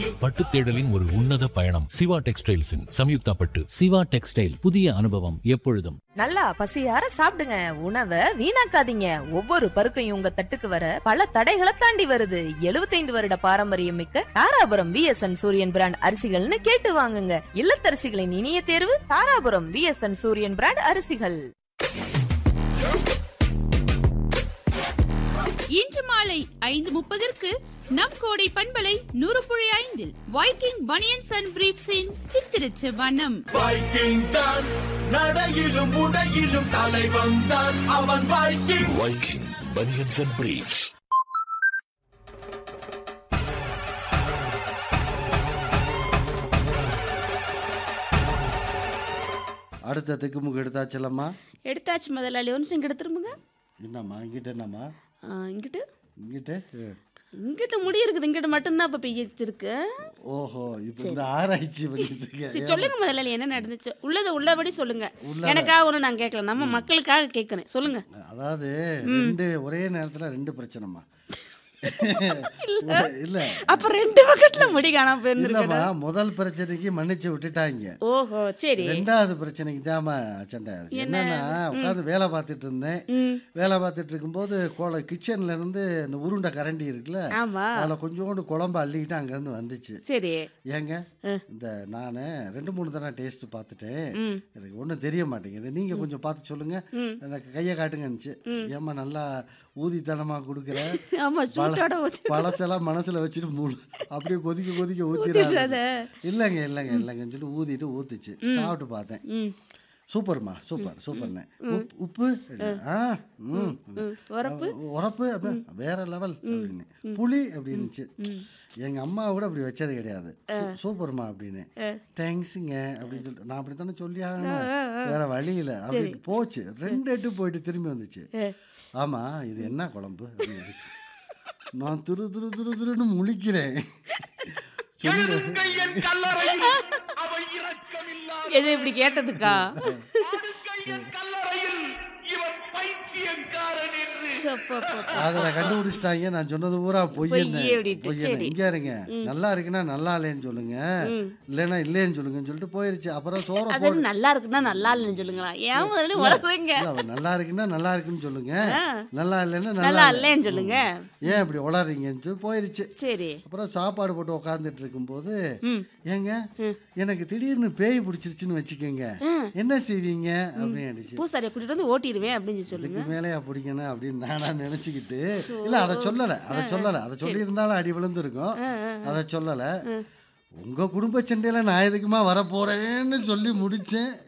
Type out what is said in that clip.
பட்டு தேடலின் ஒரு உன்னத பயணம் சிவா டெக்ஸ்டைல்ஸின் சம்யுக்தா பட்டு சிவா டெக்ஸ்டைல் புதிய அனுபவம் எப்பொழுதும் நல்லா பசியார சாப்பிடுங்க உணவை வீணாக்காதீங்க ஒவ்வொரு பருக்கையும் உங்க தட்டுக்கு வர பல தடைகளை தாண்டி வருது 75 வருட பாரம்பரியம் மிக்க தாராபுரம் விஎஸ்என் சூரியன் பிராண்ட் அரிசிகள்னு கேட்டு வாங்குங்க இல்லத்தரசிகளின் இனிய தேர்வு தாராபுரம் விஎஸ்என் சூரியன் பிராண்ட் அரிசிகள் இன்று மாலை ஐந்து முப்பதற்கு நம் கோடை பண்பலை நூறு புள்ளி ஐந்தில் வைக்கிங் பனியன்ஸ் அண்ட் பிரீப்ஸின் சித்திரச்ச வனம் வைக்கிங் தான் நடையிலும் உடையிலும் தலைவன் தான் அவன் Viking Viking Bunions and Briefs. அடுத்த திக்குமுக்கு எடுத்தாச்சலம்மா எடுத்தாச்சு முதலாளி ஒரு நிமிஷம் இங்கிட்ட திரும்புங்க என்னம்மா இங்கிட்ட என்னம்மா ஆ, இங்கிட்டு இங்கிட்ட அஹ். இங்கிட்ட முடி இருக்குது இங்கிட்ட மட்டும்தான் இப்போ பெய்யிருக்கு ஓஹோ இப்போ இந்த ஆராய்ச்சி பண்ணிட்டு சரி இருக்கேன் சொல்லுங்க முதலாளி என்ன நடந்துச்சு உள்ளதை உள்ளபடி சொல்லுங்க உள்ளத- எனக்காக ஒன்றும் நான் கேட்கல நம்ம மக்களுக்காக கேட்குறேன் சொல்லுங்க அதாவது ரெண்டு ஒரே நேரத்தில் ரெண்டு பிரச்சனைம்மா இல்ல அப்ப ரெண்டு பக்கத்துல முடி காணாம போயிருந்துருக்கா இல்லம்மா முதல் பிரச்சனைக்கு மன்னிச்சு விட்டுட்டாங்க ஓஹோ சரி ரெண்டாவது பிரச்சனைக்கு தாம்மா சண்டை என்னன்னா உட்காந்து வேலை பார்த்துட்டு இருந்தேன் ம் வேலை பார்த்துட்டு இருக்கும்போது கோல கிச்சன்ல இருந்து இந்த உருண்டை கரண்டி இருக்குல்ல ஆமா அதில் கொஞ்சோண்டு குழம்பு அள்ளிக்கிட்டு அங்கேருந்து வந்துச்சு சரி ஏங்க இந்த நான் ரெண்டு மூணு தடவை டேஸ்ட் பார்த்துட்டேன் ம் எனக்கு ஒன்றும் தெரிய மாட்டேங்குது நீங்கள் கொஞ்சம் பார்த்து சொல்லுங்க ம். எனக்கு கையை காட்டுங்கன்னுச்சு ஏம்மா நல்லா ஊதித்தனமாக கொடுக்குற ஆமா சூட்டோட ஊத்தி பழசெல்லாம் மனசில் வச்சுட்டு மூணு அப்படியே கொதிக்க கொதிக்க ஊத்திடுறாத. ஊற்றிடாத இல்லைங்க இல்லைங்க இல்லைங்கன்னு சொல்லிட்டு ஊதிட்டு ஊத்துச்சு சாப்பிட்டு பார்த்தேன் ம் சூப்பர்மா சூப்பர் சூப்பர்ண்ணே உப் உப்பு ஆ ம் உரப்பு உரப்பு அப்படி வேற லெவல் அப்படின்னு புளி அப்படின்னுச்சு எங்க அம்மா கூட அப்படி வச்சது கிடையாது சூ- சூப்பர்மா அப்படின்னு தேங்க்ஸுங்க அப்படின்னு சொல்லிட்டு நான் அப்படி தானே சொல்லி ஆகணும் வேற வழி இல்லை அப்படி போச்சு ரெண்டு எட்டு போயிட்டு திரும்பி வந்துச்சு ஆமா இது என்ன குழம்பு அப்படின்னு கேட்டுச்சு. நான் துரு துரு துரு துருன்னு முழிக்கிறேன் சொல்லு என் கல்லறையில் அவன் இரக்கமில்லா எது இப்படி கேட்டதுக்கா என் கல்லறையில் இவன் பைத்தியக்காரன் என்று சப்பப்பப்ப. அதில் கண்டுபிடிச்சிட்டாங்க நான் சொன்னது பூரா பொய் பொய் அப்படின்ட்டு, சரி. இங்கே இருங்க நல்லா இருக்குன்னா நல்லா இல்லைன்னு சொல்லுங்க இல்லைன்னா இல்லைன்னு சொல்லுங்கன்னு சொல்லிட்டு போயிருச்சு அப்புறம் சோற அது போடு நல்லா இருக்குன்னா நல்லா இல்லைன்னு சொல்லுங்களா ஏன் முதல்ல உலகுங்க இல்ல, அவ நல்லா இருக்குன்னா நல்லா இருக்குன்னு சொல்லுங்க ஆ. நல்லா இல்லைன்னா நல்லா நல்லா இல்லை இல்லைன்னு சொல்லுங்க ஏன் இப்படி உளறீங்கன்னு சொல்லி போயிருச்சு சரி அப்புறம் சாப்பாடு போட்டு உட்காந்துட்டு இருக்கும்போது ம் ஏங்க எனக்கு திடீர்னு பேய் பிடிச்சிருச்சுன்னு வச்சுக்கோங்க என்ன செய்வீங்க அப்படின்னு அடிச்சு பூசாரியை கூட்டிட்டு வந்து ஓட்டிடுவேன் அப்படின்னு சொல்லி சொல்லுங்க இதுக்கு மேலேயா பிடிக்கணும் அப்படின்னு நானா நினச்சிக்கிட்டு இல்லை அதை சொல்லலை அதை சொல்லலை அதை சொல்லியிருந்தாலும் அடி விழுந்திருக்கும் அதை சொல்லலை உங்கள் குடும்ப சண்டையில் நான் எதுக்குமா வரப்போகிறேன்னு சொல்லி முடித்தேன்